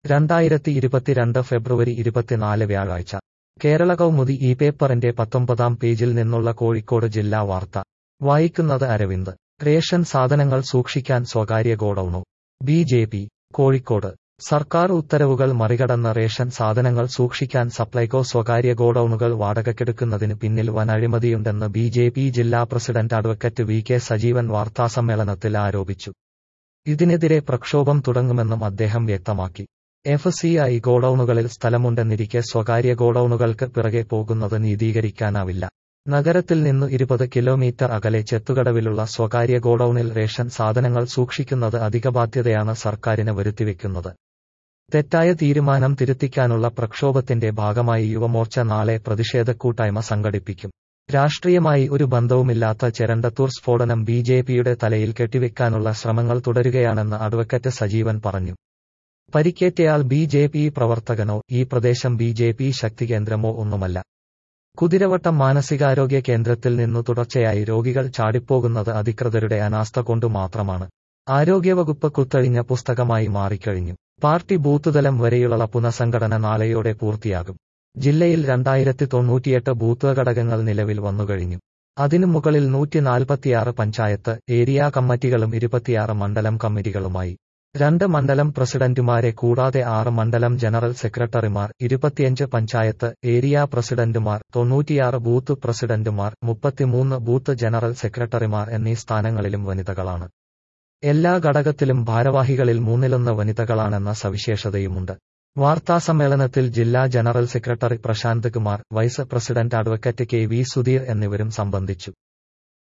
രണ്ടായിരത്തി ഇരുപത്തിരണ്ട് ഫെബ്രുവരി ഇരുപത്തിനാല് വ്യാഴാഴ്ച കേരള കൗമുദി ഈ പേപ്പറിന്റെ പത്തൊമ്പതാം പേജിൽ നിന്നുള്ള കോഴിക്കോട് ജില്ലാ വാർത്ത വായിക്കുന്നത് അരവിന്ദ് റേഷൻ സാധനങ്ങൾ സൂക്ഷിക്കാൻ സ്വകാര്യ godown B J P Kozhikode സർക്കാർ ഉത്തരവുകൾ മറികടന്ന് റേഷൻ സാധനങ്ങൾ സൂക്ഷിക്കാൻ സപ്ലൈകോ സ്വകാര്യ ഗോഡൌണുകൾ വാടകയ്ക്കെടുക്കുന്നതിന് പിന്നിൽ വൻ അഴിമതിയുണ്ടെന്ന് ബി ജെ പി ജില്ലാ president advocate V K Sajeevan വാർത്താസമ്മേളനത്തിൽ ആരോപിച്ചു ഇതിനെതിരെ പ്രക്ഷോഭം തുടങ്ങുമെന്നും അദ്ദേഹം വ്യക്തമാക്കി എഫ് സി ഐ ഗോഡൌണുകളിൽ സ്ഥലമുണ്ടെന്നിരിക്കെ സ്വകാര്യ ഗോഡൌണുകൾക്ക് പിറകെ പോകുന്നത് നീതീകരിക്കാനാവില്ല നഗരത്തിൽ നിന്നു ഇരുപത് കിലോമീറ്റർ അകലെ ചെത്തുകടവിലുള്ള സ്വകാര്യ ഗോഡൌണിൽ റേഷൻ സാധനങ്ങൾ സൂക്ഷിക്കുന്നത് അധിക ബാധ്യതയാണ് സർക്കാരിന് വരുത്തിവെക്കുന്നത് തെറ്റായ തീരുമാനം തിരുത്തിക്കാനുള്ള പ്രക്ഷോഭത്തിന്റെ ഭാഗമായി യുവമോർച്ച നാളെ പ്രതിഷേധക്കൂട്ടായ്മ സംഘടിപ്പിക്കും രാഷ്ട്രീയമായി ഒരു ബന്ധവുമില്ലാത്ത ചെരണ്ടത്തൂർ സ്ഫോടനം ബി ജെ പിയുടെ തലയിൽ കെട്ടിവെക്കാനുള്ള ശ്രമങ്ങൾ തുടരുകയാണെന്ന് അഡ്വക്കറ്റ് സജീവൻ പറഞ്ഞു പരിക്കേറ്റയാൾ ബി ജെ പി പ്രവർത്തകനോ ഈ പ്രദേശം ബി ജെ പി ശക്തികേന്ദ്രമോ ഒന്നുമല്ല കുതിരവട്ടം മാനസികാരോഗ്യ കേന്ദ്രത്തിൽ നിന്നു തുടർച്ചയായി രോഗികൾ ചാടിപ്പോകുന്നത് അധികൃതരുടെ അനാസ്ഥ കൊണ്ടു മാത്രമാണ് ആരോഗ്യവകുപ്പ് കുത്തഴിഞ്ഞ പുസ്തകമായി മാറിക്കഴിഞ്ഞു പാർട്ടി ബൂത്തുതലം വരെയുള്ള പുനഃസംഘടന നാളെയോടെ പൂർത്തിയാകും ജില്ലയിൽ രണ്ടായിരത്തി തൊണ്ണൂറ്റിയെട്ട് ബൂത്ത് ഘടകങ്ങൾ നിലവിൽ വന്നുകഴിഞ്ഞു അതിനു മുകളിൽ നൂറ്റി നാൽപ്പത്തിയാറ് പഞ്ചായത്ത് ഏരിയ കമ്മിറ്റികളും ഇരുപത്തിയാറ് മണ്ഡലം കമ്മിറ്റികളുമായി രണ്ട് മണ്ഡലം പ്രസിഡന്റുമാരെ കൂടാതെ ആറ് മണ്ഡലം ജനറൽ സെക്രട്ടറിമാർ ഇരുപത്തിയഞ്ച് പഞ്ചായത്ത് ഏരിയ പ്രസിഡന്റുമാർ തൊണ്ണൂറ്റിയാറ് ബൂത്ത് പ്രസിഡന്റുമാർ മുപ്പത്തിമൂന്ന് ബൂത്ത് ജനറൽ സെക്രട്ടറിമാർ എന്നീ സ്ഥാനങ്ങളിലും വനിതകളാണ് എല്ലാ ഘടകത്തിലും ഭാരവാഹികളിൽ മൂന്നിലൊന്ന് വനിതകളാണെന്ന സവിശേഷതയുമുണ്ട് വാർത്താസമ്മേളനത്തിൽ ജില്ലാ general secretary Prashanth Kumar vice president advocate K V Sudheer എന്നിവരും സംബന്ധിച്ചു